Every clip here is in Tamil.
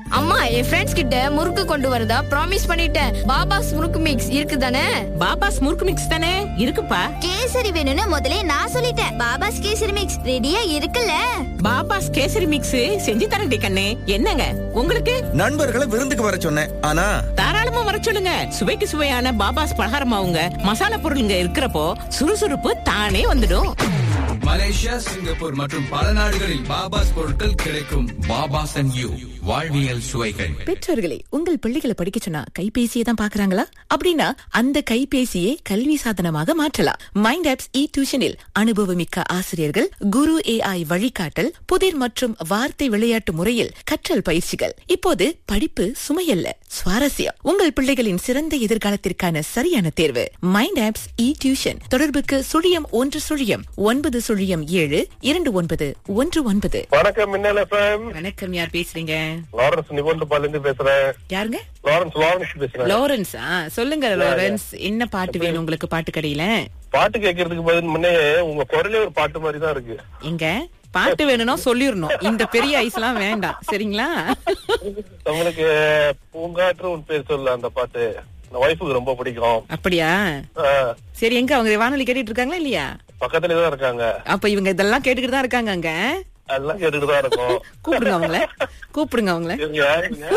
அம்மா என் ஃப்ரெண்ட்ஸ் கிட்ட முறுக்கு கொண்டு வரதா ப்ராமிஸ் பண்ணிட்டேன் பாபாஸ் முறுக்கு மிக்ஸ் இருக்குதானே பாபாஸ் முறுக்கு மிக்ஸ் தானே இருக்குப்பா கேசரி வேணும்னு முதல்ல நான் சொல்லிட்டேன் பாபாஸ் கேசரி மிக்ஸ் ரெடியா இருக்குல்ல பாபாஸ் கேசரி மிக்ஸ் செஞ்சு தரேன்டி கண்ணே என்னங்க உங்களுக்கு நண்பர்களை விருந்துக்கு வர சொன்னேன் ஆனா தாராளமா வர சொல்லுங்க சுவைக்கு சுவையான பாபாஸ் பலகாரமாவுங்க மசாலா பொருளுங்க இருக்கிறப்போ சுறுசுறுப்பு தானே வந்துடும் மலேசியா சிங்கப்பூர் மற்றும் பல நாடுகளில் பாபாஸ் பொருட்கள் கிடைக்கும் பாபாஸ் அண்ட் யூ வாழ்வியல் சுவைகள் பெற்றோர்களே உங்கள் பிள்ளைகளை படிக்க சொன்னா கைபேசியை தான் பாக்குறாங்களா அப்படின்னா அந்த கைபேசியை கல்வி சாதனமாக மாற்றலாம் மைண்ட் ஆப்ஸ் இ டியூஷனில் அனுபவமிக்க ஆசிரியர்கள் குரு ஏஐ வழிகாட்டல் புதிர் மற்றும் வார்த்தை விளையாட்டு முறையில் கற்றல் பயிற்சிகள் இப்போது படிப்பு சுமையல்ல சுவாரஸ்யம் உங்கள் பிள்ளைகளின் சிறந்த எதிர்காலத்திற்கான சரியான தேர்வு மைண்ட் ஆப்ஸ் இ டியூஷன் தொடர்புக்கு சுழியம் ஒன்று சுழியம் ஒன்பது சுழியம் ஏழு இரண்டு ஒன்பது ஒன்று ஒன்பது வணக்கம் மின்னல் எஃப்எம் வணக்கம் யார் பேசுறீங்க லாரன்ஸ் நிபோண்டபால இருந்து பேசுறேன் யாருங்க லாரன்ஸ் லாரன்ஸ் பேசுறேன் லாரன்ஸ் ஆ சொல்லுங்க லாரன்ஸ் என்ன பாட்டு வேணும் உங்களுக்கு பாட்டு கடையில பாட்டு கேட்கறதுக்கு பதில் முன்னே உங்க குரலே ஒரு பாட்டு மாதிரி தான் இருக்கு எங்க பாட்டு வேணும்னா சொல்லிடணும் இந்த பெரிய ஐஸ் எல்லாம் வேண்டாம் சரிங்களா நம்மளுக்கு பூங்காற்று உன் பேர் சொல்ல அந்த பாட்டு என் ஒய்ஃபுக்கு ரொம்ப பிடிக்கும் அப்படியா ஆ, சரி எங்க அவங்க வானொலி கேட்டுட்டு இருக்காங்களா இல்லையா பக்கத்துலயே தான் இருக்காங்க அப்ப இவங்க இதெல்லாம் கேட்டுக்கிட்டு தான் இருக்காங்க அங்க அதெல்லாம் கேட்டுட்டு தான் இருக்கும் கூப்பிடுங்க அவங்கள கூப்பிடுங்க அவங்கள இருங்க, இருங்க.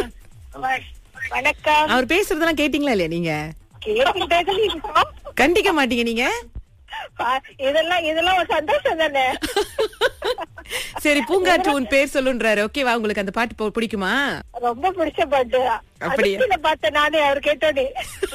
வணக்கம் அவர் பேசுறதெல்லாம் கேட்டீங்களா இல்லையா நீங்க கேட்டுக்கிட்டே இருக்கோம். கண்டிக்க மாட்டீங்க நீங்க பா- இதெல்லாம் இதெல்லாம் ஒரு சந்தோஷம் தானே சரி பூங்காற்று உன் பேர் சொல்லுன்றாரு ஓகேவா உங்களுக்கு அந்த பாட்டு போ- பிடிக்குமா ரொம்ப பிடிச்ச பாட்டு அப்படியா? அடுத்துல பார்த்தேன் நானே அவர் கேட்டோடே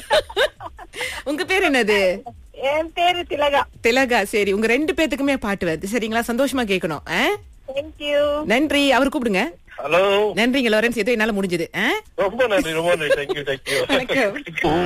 உங்க பேர் என்னது என் பேரு திலகா திலகா சரி உங்க ரெண்டு பேத்துக்குமே பாட்டு வருது சரிங்களா சந்தோஷமா கேட்கணும் ஆ? தேங்க்யூ நன்றி அவர் கூப்பிடுங்க ஹலோ நன்றிங்க லாரன்ஸ் ஏதோ என்னால முடிஞ்சது ஆ? ரொம்ப நன்றி ரொம்ப நன்றி தேங்க்யூ தேங்க்யூ வணக்கம்.